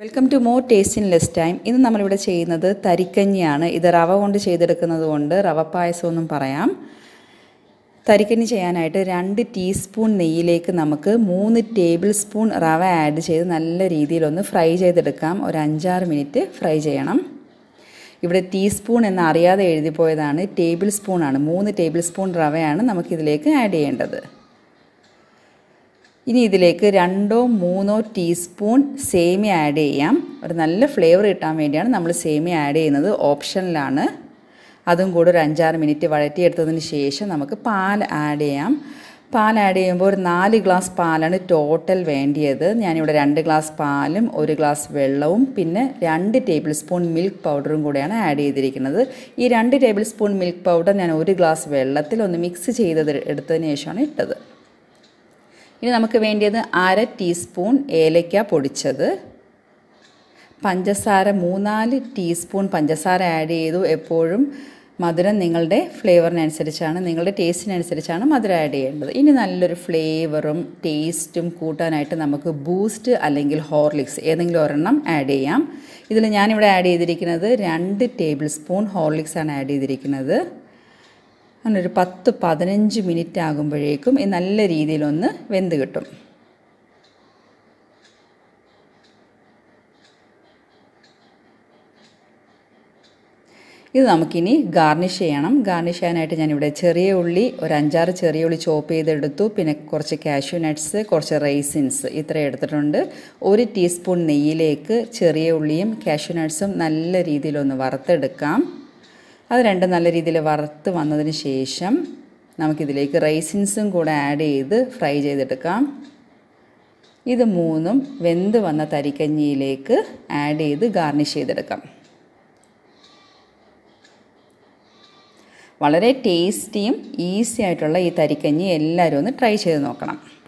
welcome to more taste in less time ഇന്ന് നമ്മളിവിടെ ചെയ്യുന്നത് തരിക്കഞ്ഞിയാണ് ഇത് റവ കൊണ്ട് ചെയ്തെടുക്കുന്നത് കൊണ്ട് റവ പായസം എന്നും പറയാം തരിക്കഞ്ഞി ചെയ്യാനായിട്ട് രണ്ട് ടീസ്പൂൺ നെയ്യിലേക്ക് നമുക്ക് മൂന്ന് ടേബിൾ സ്പൂൺ റവ ആഡ് ചെയ്ത് നല്ല രീതിയിലൊന്ന് ഫ്രൈ ചെയ്തെടുക്കാം ഒരു അഞ്ചാറ് മിനിറ്റ് ഫ്രൈ ചെയ്യണം ഇവിടെ ടീസ്പൂൺ എന്ന് അറിയാതെ എഴുതിപ്പോയതാണ് ടേബിൾ സ്പൂണാണ് മൂന്ന് ടേബിൾ സ്പൂൺ റവയാണ് നമുക്കിതിലേക്ക് ആഡ് ചെയ്യേണ്ടത് ഇനി ഇതിലേക്ക് രണ്ടോ മൂന്നോ ടീസ്പൂൺ സേമിയ ആഡ് ചെയ്യാം ഒരു നല്ല ഫ്ലേവർ കിട്ടാൻ വേണ്ടിയാണ് നമ്മൾ സേമിയ ആഡ് ചെയ്യുന്നത് ഓപ്ഷനിലാണ് അതും കൂടെ ഒരു അഞ്ചാറ് മിനിറ്റ് വഴറ്റിയെടുത്തതിന് ശേഷം നമുക്ക് പാൽ ആഡ് ചെയ്യാം പാൽ ആഡ് ചെയ്യുമ്പോൾ ഒരു നാല് ഗ്ലാസ് പാലാണ് ടോട്ടൽ വേണ്ടിയത് ഞാനിവിടെ രണ്ട് ഗ്ലാസ് പാലും ഒരു ഗ്ലാസ് വെള്ളവും പിന്നെ രണ്ട് ടേബിൾ സ്പൂൺ മിൽക്ക് പൗഡറും കൂടെയാണ് ആഡ് ചെയ്തിരിക്കുന്നത് ഈ രണ്ട് ടേബിൾ സ്പൂൺ മിൽക്ക് പൗഡർ ഞാൻ ഒരു ഗ്ലാസ് വെള്ളത്തിൽ ഒന്ന് മിക്സ് ചെയ്തത് എടുത്തതിന് ശേഷമാണ് ഇട്ടത് ഇനി നമുക്ക് വേണ്ടിയത് അര ടീസ്പൂൺ ഏലക്ക പൊടിച്ചത് പഞ്ചസാര മൂന്നാല് ടീസ്പൂൺ പഞ്ചസാര ആഡ് ചെയ്തു എപ്പോഴും മധുരം നിങ്ങളുടെ ഫ്ലേവറിനനുസരിച്ചാണ് നിങ്ങളുടെ ടേസ്റ്റിനനുസരിച്ചാണ് മധുരം ആഡ് ചെയ്യേണ്ടത് ഇനി നല്ലൊരു ഫ്ലേവറും ടേസ്റ്റും കൂട്ടാനായിട്ട് നമുക്ക് ബൂസ്റ്റ് അല്ലെങ്കിൽ ഹോർലിക്സ് ഏതെങ്കിലും ഒരെണ്ണം ആഡ് ചെയ്യാം ഇതിൽ ഞാനിവിടെ ആഡ് ചെയ്തിരിക്കുന്നത് രണ്ട് ടേബിൾ സ്പൂൺ ഹോർലിക്സ് ആണ് ആഡ് ചെയ്തിരിക്കുന്നത് അങ്ങനെ ഒരു പത്ത് പതിനഞ്ച് മിനിറ്റ് ആകുമ്പോഴേക്കും ഇത് നല്ല രീതിയിലൊന്ന് വെന്ത് കിട്ടും ഇത് നമുക്കിനി ഗാർണിഷ് ചെയ്യണം ഗാർണിഷ് ചെയ്യാനായിട്ട് ഞാനിവിടെ ചെറിയ ഉള്ളി ഒരു അഞ്ചാറ് ചെറിയ ഉള്ളി ചോപ്പ് ചെയ്തെടുത്തു പിന്നെ കുറച്ച് കാഷ്യൂ നട്ട്സ് കുറച്ച് റൈസിൻസ് ഇത്രയും എടുത്തിട്ടുണ്ട് ഒരു ടീസ്പൂൺ നെയ്യിലേക്ക് ചെറിയ ഉള്ളിയും കാഷ്യൂ നട്ട്സും നല്ല രീതിയിലൊന്ന് വറുത്തെടുക്കാം അത് രണ്ടും നല്ല രീതിയിൽ വറുത്ത് വന്നതിന് ശേഷം നമുക്കിതിലേക്ക് റൈസിൻസും കൂടെ ആഡ് ചെയ്ത് ഫ്രൈ ചെയ്തെടുക്കാം ഇത് മൂന്നും വെന്ത് വന്ന തരിക്കഞ്ഞിയിലേക്ക് ആഡ് ചെയ്ത് ഗാർണിഷ് ചെയ്തെടുക്കാം വളരെ ടേസ്റ്റിയും ഈസി ആയിട്ടുള്ള ഈ തരിക്കഞ്ഞി എല്ലാവരും ഒന്ന് ട്രൈ ചെയ്ത് നോക്കണം